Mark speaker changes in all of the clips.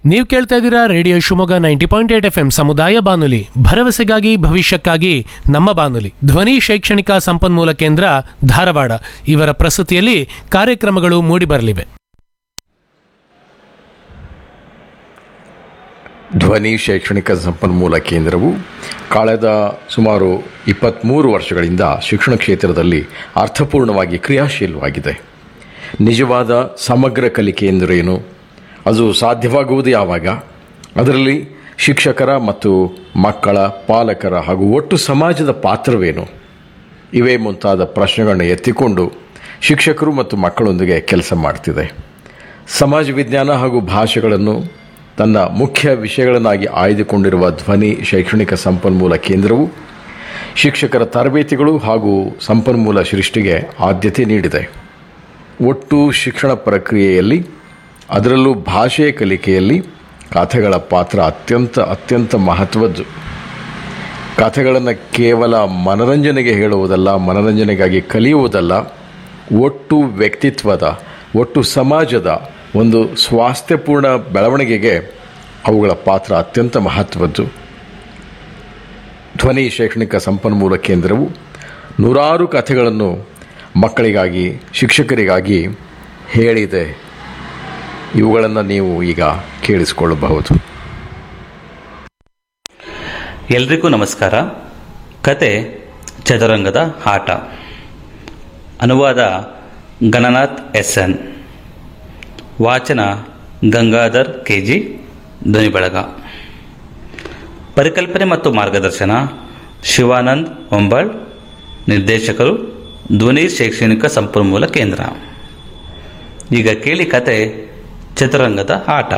Speaker 1: ನೀವು ಕೇಳ್ತಾ ಇದ್ದೀರಾ radio Shivamogga ninety point eight F M ಸಮುದಾಯ ಬಾನುಲಿ ಭರವಸೆಗಾಗಿ ಭವಿಷ್ಯಕ್ಕಾಗಿ ನಮ್ಮ ಬಾನುಲಿ ಧ್ವನಿ ಶೈಕ್ಷಣಿಕ ಸಂಪನ್ಮೂಲ ಕೇಂದ್ರ ಧಾರವಾಡ ಇವರ ಪ್ರಸ್ತುತಿಯಲ್ಲಿ ಕಾರ್ಯಕ್ರಮಗಳು ಮೂಡಿಬರಲಿವೆ
Speaker 2: ಧ್ವನಿ ಶೈಕ್ಷಣಿಕ ಸಂಪನ್ಮೂಲ ಕೇಂದ್ರವು ಕಳೆದ ಸುಮಾರು ಇಪ್ಪತ್ತ್ಮೂರು ವರ್ಷಗಳಿಂದ ಶಿಕ್ಷಣ ಕ್ಷೇತ್ರದಲ್ಲಿ ಅರ್ಥಪೂರ್ಣವಾಗಿ ಕ್ರಿಯಾಶೀಲವಾಗಿದೆ ನಿಜವಾದ ಸಮಗ್ರ ಕಲಿಕೆ ಎಂದರೇನು ಅದು ಸಾಧ್ಯವಾಗುವುದು ಯಾವಾಗ ಅದರಲ್ಲಿ ಶಿಕ್ಷಕರ ಮತ್ತು ಮಕ್ಕಳ ಪಾಲಕರ ಹಾಗೂ ಒಟ್ಟು ಸಮಾಜದ ಪಾತ್ರವೇನು ಇವೇ ಮುಂತಾದ ಪ್ರಶ್ನೆಗಳನ್ನು ಎತ್ತಿಕೊಂಡು ಶಿಕ್ಷಕರು ಮತ್ತು ಮಕ್ಕಳೊಂದಿಗೆ ಕೆಲಸ ಮಾಡ್ತಿದೆ ಸಮಾಜ ವಿಜ್ಞಾನ ಹಾಗೂ ಭಾಷೆಗಳನ್ನು ತನ್ನ ಮುಖ್ಯ ವಿಷಯಗಳನ್ನಾಗಿ ಆಯ್ದುಕೊಂಡಿರುವ ಧ್ವನಿ ಶೈಕ್ಷಣಿಕ ಸಂಪನ್ಮೂಲ ಕೇಂದ್ರವು ಶಿಕ್ಷಕರ ತರಬೇತಿಗಳು ಹಾಗೂ ಸಂಪನ್ಮೂಲ ಸೃಷ್ಟಿಗೆ ಆದ್ಯತೆ ನೀಡಿದೆ ಒಟ್ಟು ಶಿಕ್ಷಣ ಪ್ರಕ್ರಿಯೆಯಲ್ಲಿ ಅದರಲ್ಲೂ ಭಾಷೆಯ ಕಲಿಕೆಯಲ್ಲಿ ಕಥೆಗಳ ಪಾತ್ರ ಅತ್ಯಂತ ಅತ್ಯಂತ ಮಹತ್ವದ್ದು ಕಥೆಗಳನ್ನು ಕೇವಲ ಮನರಂಜನೆಗೆ ಹೇಳುವುದಲ್ಲ ಮನರಂಜನೆಗಾಗಿ ಕಲಿಯುವುದಲ್ಲ ಒಟ್ಟು ವ್ಯಕ್ತಿತ್ವದ ಒಟ್ಟು ಸಮಾಜದ ಒಂದು ಸ್ವಾಸ್ಥ್ಯಪೂರ್ಣ ಬೆಳವಣಿಗೆಗೆ ಅವುಗಳ ಪಾತ್ರ ಅತ್ಯಂತ ಮಹತ್ವದ್ದು ಧ್ವನಿ ಶೈಕ್ಷಣಿಕ ಸಂಪನ್ಮೂಲ ಕೇಂದ್ರವು ನೂರಾರು ಕಥೆಗಳನ್ನು ಮಕ್ಕಳಿಗಾಗಿ ಶಿಕ್ಷಕರಿಗಾಗಿ ಹೇಳಿದೆ ಇವುಗಳನ್ನು ನೀವು ಈಗ ಕೇಳಿಸಿಕೊಳ್ಳಬಹುದು
Speaker 3: ಎಲ್ರಿಗೂ ನಮಸ್ಕಾರ ಕತೆ ಚದುರಂಗದ ಆಟ ಅನುವಾದ ಗಣನಾಥ್ ಎಸ್ ಎನ್ ವಾಚನ ಗಂಗಾಧರ್ ಕೆ ಜಿ ಧ್ವನಿಬಳಗ ಪರಿಕಲ್ಪನೆ ಮತ್ತು ಮಾರ್ಗದರ್ಶನ ಶಿವಾನಂದ್ ಹೊಂಬಾಳ್ ನಿರ್ದೇಶಕರು ಧ್ವನಿ ಶೈಕ್ಷಣಿಕ ಸಂಪನ್ಮೂಲ ಕೇಂದ್ರ ಈಗ ಕೇಳಿ ಕತೆ ಚದುರಂಗದ ಆಟ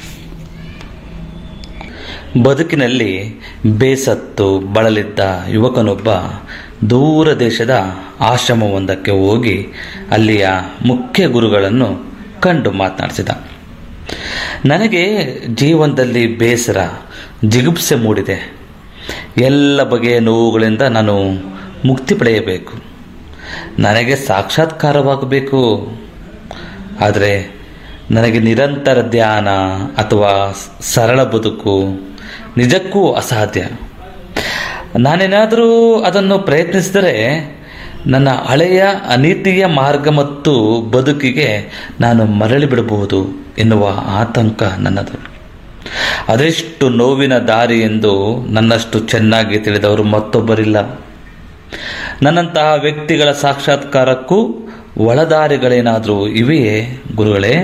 Speaker 3: ಬದುಕಿನಲ್ಲಿ ಬೇಸತ್ತು ಬಳಲಿದ್ದ ಯುವಕನೊಬ್ಬ ದೂರ ದೇಶದ ಆಶ್ರಮವೊಂದಕ್ಕೆ ಹೋಗಿ ಅಲ್ಲಿಯ ಮುಖ್ಯ ಗುರುಗಳನ್ನು ಕಂಡು ಮಾತನಾಡಿಸಿದ ನನಗೆ ಜೀವನದಲ್ಲಿ ಬೇಸರ ಜಿಗುಪ್ಸೆ ಮೂಡಿದೆ ಎಲ್ಲ ಬಗೆಯ ನೋವುಗಳಿಂದ ನಾನು ಮುಕ್ತಿ ಪಡೆಯಬೇಕು ನನಗೆ ಸಾಕ್ಷಾತ್ಕಾರವಾಗಬೇಕು ಆದರೆ ನನಗೆ ನಿರಂತರ ಧ್ಯಾನ ಅಥವಾ ಸರಳ ಬದುಕು ನಿಜಕ್ಕೂ ಅಸಾಧ್ಯ ನಾನೇನಾದರೂ ಅದನ್ನು ಪ್ರಯತ್ನಿಸಿದರೆ ನನ್ನ ಹಳೆಯ ಅನೀತಿಯ ಮಾರ್ಗ ಮತ್ತು ಬದುಕಿಗೆ ನಾನು ಮರಳಿ ಬಿಡಬಹುದು ಎನ್ನುವ ಆತಂಕ ನನ್ನದು ಅದೆಷ್ಟು ನೋವಿನ ದಾರಿ ಎಂದು ನನ್ನಷ್ಟು ಚೆನ್ನಾಗಿ ತಿಳಿದವರು ಮತ್ತೊಬ್ಬರಿಲ್ಲ ನನ್ನಂತಹ ವ್ಯಕ್ತಿಗಳ ಸಾಕ್ಷಾತ್ಕಾರಕ್ಕೂ ಒಳದಾರಿಗಳೇನಾದರೂ ಇವೆಯೇ ಗುರುಗಳೇ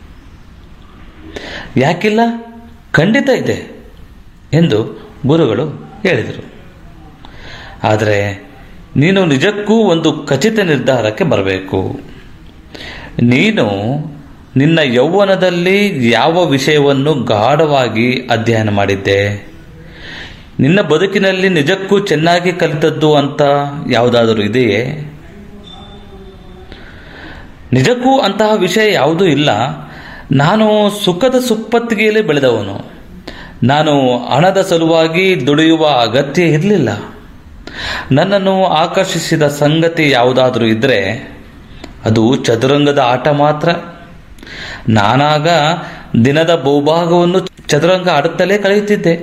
Speaker 3: ಯಾಕಿಲ್ಲ ಖಂಡಿತ ಇದೆ ಎಂದು ಗುರುಗಳು ಹೇಳಿದರು ಆದರೆ ನೀನು ನಿಜಕ್ಕೂ ಒಂದು ಖಚಿತ ನಿರ್ಧಾರಕ್ಕೆ ಬರಬೇಕು ನೀನು ನಿನ್ನ ಯೌವನದಲ್ಲಿ ಯಾವ ವಿಷಯವನ್ನು ಗಾಢವಾಗಿ ಅಧ್ಯಯನ ಮಾಡಿದ್ದೆ ನಿನ್ನ ಬದುಕಿನಲ್ಲಿ ನಿಜಕ್ಕೂ ಚೆನ್ನಾಗಿ ಕಲಿತದ್ದು ಅಂತ ಯಾವುದಾದರೂ ಇದೆಯೇ ನಿಜಕ್ಕೂ ಅಂತಹ ವಿಷಯ ಯಾವುದೂ ಇಲ್ಲ ನಾನು ಸುಖದ ಸುಪ್ಪತ್ತಿಗೆಯಲ್ಲಿ ಬೆಳೆದವನು ನಾನು ಹಣದ ಸಲುವಾಗಿ ದುಡಿಯುವ ಅಗತ್ಯ ಇರಲಿಲ್ಲ ನನ್ನನ್ನು ಆಕರ್ಷಿಸಿದ ಸಂಗತಿ ಯಾವುದಾದ್ರೂ ಇದ್ದರೆ ಅದು ಚದುರಂಗದ ಆಟ ಮಾತ್ರ ನಾನಾಗ ದಿನದ ಬಹುಭಾಗವನ್ನು ಚದುರಂಗ ಆಡುತ್ತಲೇ ಕಳೆಯುತ್ತಿದ್ದೆ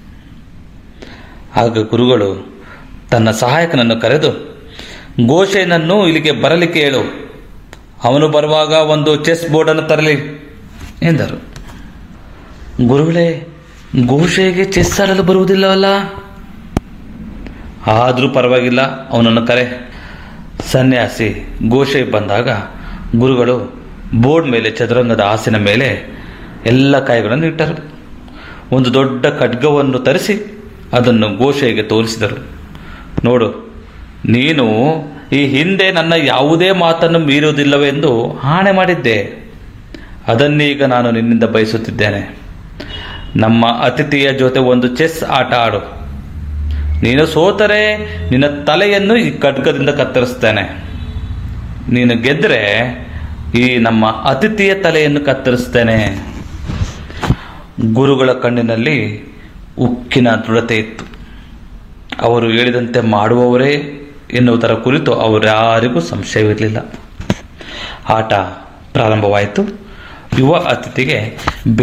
Speaker 3: ಆಗ ಗುರುಗಳು ತನ್ನ ಸಹಾಯಕನನ್ನು ಕರೆದು ಘೋಷೆನನ್ನು ಇಲ್ಲಿಗೆ ಬರಲಿಕ್ಕೆ ಹೇಳು ಅವನು ಬರುವಾಗ ಒಂದು ಚೆಸ್ ಬೋರ್ಡನ್ನು ತರಲಿ ಎಂದರು ಗುರುಗಳೇ ಘೋಷೆಗೆ ಚೆಸ್ ಆಡಲು ಬರುವುದಿಲ್ಲವಲ್ಲ ಆದರೂ ಪರವಾಗಿಲ್ಲ ಅವನನ್ನು ಕರೆ ಸನ್ಯಾಸಿ ಘೋಷೆ ಬಂದಾಗ ಗುರುಗಳು ಬೋರ್ಡ್ ಮೇಲೆ ಚದುರಂಗದ ಹಾಸಿನ ಮೇಲೆ ಎಲ್ಲ ಕಾಯಿಗಳನ್ನು ಇಟ್ಟರು ಒಂದು ದೊಡ್ಡ ಖಡ್ಗವನ್ನು ತರಿಸಿ ಅದನ್ನು ಘೋಷೆಗೆ ತೋರಿಸಿದರು ನೋಡು ನೀನು ಈ ಹಿಂದೆ ನನ್ನ ಯಾವುದೇ ಮಾತನ್ನು ಮೀರುವುದಿಲ್ಲವೆಂದು ಆಣೆ ಮಾಡಿದ್ದೆ ಅದನ್ನೀಗ ನಾನು ನಿನ್ನಿಂದ ಬಯಸುತ್ತಿದ್ದೇನೆ ನಮ್ಮ ಅತಿಥಿಯ ಜೊತೆ ಒಂದು ಚೆಸ್ ಆಟ ಆಡು ನೀನು ಸೋತರೆ ನಿನ್ನ ತಲೆಯನ್ನು ಈ ಖಡ್ಗದಿಂದ ಕತ್ತರಿಸ್ತೇನೆ ನೀನು ಗೆದ್ದರೆ ಈ ನಮ್ಮ ಅತಿಥಿಯ ತಲೆಯನ್ನು ಕತ್ತರಿಸ್ತೇನೆ ಗುರುಗಳ ಕಣ್ಣಿನಲ್ಲಿ ಉಕ್ಕಿನ ದೃಢತೆ ಇತ್ತು ಅವರು ಹೇಳಿದಂತೆ ಮಾಡುವವರೇ ಎನ್ನುವುದರ ಕುರಿತು ಅವರ್ಯಾರಿಗೂ ಸಂಶಯವಿರಲಿಲ್ಲ ಆಟ ಪ್ರಾರಂಭವಾಯಿತು ಯುವ ಅತಿಥಿಗೆ